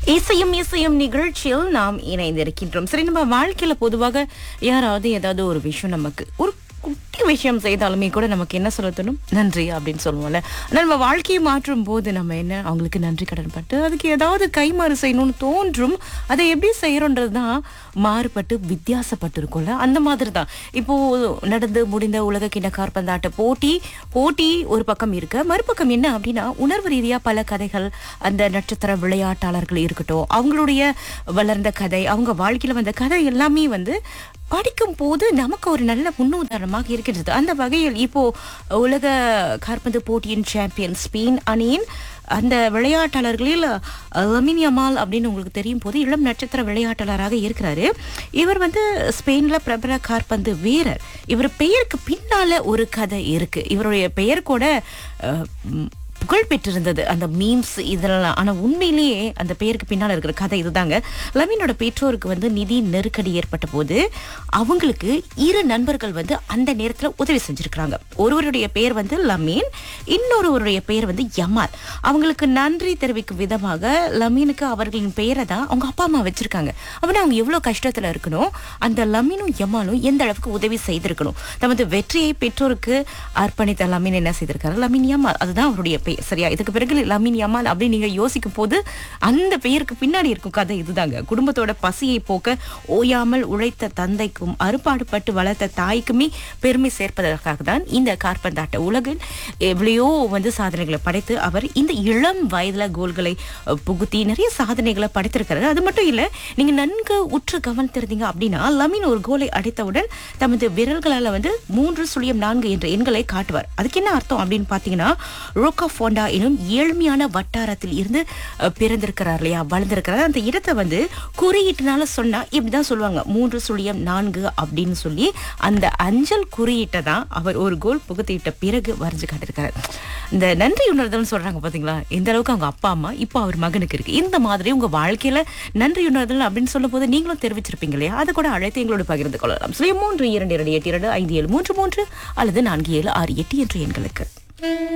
இசையும் இசையும் நிகழ்ச்சியில் நாம் இணைந்திருக்கின்றோம் சரி நம்ம வாழ்க்கையில பொதுவாக யாராவது ஏதாவது ஒரு விஷயம் நமக்கு ஒரு குட்டி விஷயம் செய்தாலுமே கூட நமக்கு என்ன சொல்ல தோணும் நன்றி அப்படின்னு சொல்லுவோம்ல ஆனா நம்ம வாழ்க்கையை மாற்றும் போது நம்ம என்ன அவங்களுக்கு நன்றி கடன் பட்டு அதுக்கு ஏதாவது கைமாறு செய்யணும்னு தோன்றும் அதை எப்படி செய்யறோன்றது தான் மாறுபட்டு வித்தியாசப்பட்டு இருக்கும்ல அந்த மாதிரி தான் இப்போ நடந்து முடிந்த உலக கிண்ண காற்பந்தாட்ட போட்டி போட்டி ஒரு பக்கம் இருக்க மறுபக்கம் என்ன அப்படின்னா உணர்வு ரீதியா பல கதைகள் அந்த நட்சத்திர விளையாட்டாளர்கள் இருக்கட்டும் அவங்களுடைய வளர்ந்த கதை அவங்க வாழ்க்கையில வந்த கதை எல்லாமே வந்து படிக்கும் போது நமக்கு ஒரு நல்ல முன்னுதாரணமாக இருக்கின்றது அந்த வகையில் இப்போ உலக காற்பந்து போட்டியின் சாம்பியன் ஸ்பெயின் அணியின் அந்த விளையாட்டாளர்களில் லமின் யமால் அப்படின்னு உங்களுக்கு தெரியும் போது இளம் நட்சத்திர விளையாட்டாளராக இருக்கிறாரு இவர் வந்து ஸ்பெயின்ல பிரபல காற்பந்து வீரர் இவர் பெயருக்கு பின்னால ஒரு கதை இருக்கு இவருடைய பெயர் கூட அஹ், ம், புகழ் பெற்றிருந்தது அந்த மீம்ஸ் இதெல்லாம் ஆனா உண்மையிலேயே அந்த பெயருக்கு பின்னால் இருக்கிற கதை இதுதாங்க லமீனோட பெற்றோருக்கு வந்து நிதி நெருக்கடி ஏற்பட்ட போது அவங்களுக்கு இரு நண்பர்கள் வந்து அந்த நேரத்துல உதவி செஞ்சிருக்கிறாங்க ஒருவருடைய பெயர் வந்து லமீன் இன்னொருவருடைய பெயர் வந்து யமால் அவங்களுக்கு நன்றி தெரிவிக்கும் விதமாக லமீனுக்கு அவர்களின் பெயரை தான் அவங்க அப்பா அம்மா வச்சிருக்காங்க அப்படின்னா அவங்க எவ்வளவு கஷ்டத்துல இருக்கணும் அந்த லமீனும் யமாலும் எந்த அளவுக்கு உதவி செய்திருக்கணும் தமது வெற்றியை பெற்றோருக்கு அர்ப்பணித்த லமீன் என்ன செய்திருக்காரு லமீன் யமால் அதுதான் அவருடைய பெயர் சரியா இதுக்கு பிறகு லமீன் யமால் அப்படின்னு நீங்க யோசிக்கும் போது அந்த பெயருக்கு பின்னாடி இருக்கும் கதை இதுதாங்க குடும்பத்தோட பசியை போக்க ஓயாமல் உழைத்த தந்தைக்கும் அறுபாடுபட்டு வளர்த்த தாய்க்குமே பெருமை சேர்ப்பதற்காக தான் இந்த காற்பந்தாட்ட உலகில் எவ்வளையோ வந்து சாதனைகளை படைத்து அவர் இந்த இளம் வயதுல கோல்களை அஹ், புகுத்தி நிறைய சாதனைகளை படைத்திருக்கிறாரு அது மட்டும் இல்ல நீங்க நன்கு உற்று கவனித்திருந்தீங்க அப்படின்னா லமீன் ஒரு கோலை அடித்தவுடன் தமது விரல்களால வந்து மூன்று சுழியம் நான்கு என்ற எண்களை காட்டுவார் அதுக்கு என்ன அர்த்தம் அப்படின்னு பாத்தீங்கன்னா ரோக்கா ஃபோண்டா எனும் ஏழ்மையான வட்டாரத்தில் இருந்து அஹ், பிறந்திருக்கிறார் இல்லையா வளர்ந்திருக்கிறார் அந்த இடத்தை வந்து குறியீட்டுனால சொன்னா இப்படிதான் சொல்லுவாங்க மூன்று சுழியம் நான்கு அப்படின்னு சொல்லி அந்த அஞ்சல் குறியீட்டை தான் அவர் ஒரு கோல் புகுத்திட்ட பிறகு வரைஞ்சு காட்டிருக்காரு இந்த நன்றி உணர்தல்னு சொல்றாங்க பாத்தீங்களா இந்த அளவுக்கு அவங்க அப்பா அம்மா இப்போ அவர் மகனுக்கு இருக்கு இந்த மாதிரி உங்க வாழ்க்கையில நன்றி உணர்தல் அப்படின்னு சொல்லும் போது நீங்களும் தெரிவிச்சிருப்பீங்க இல்லையா அதை கூட அழைத்து எங்களோட பகிர்ந்து கொள்ளலாம் சுய மூன்று இரண்டு இரண்டு எட்டு இரண்டு ஐந்து ஏழு மூன்று மூன்று அல்லது நான்கு ஏழு ஆறு எட்டு என்ற எண்களுக்கு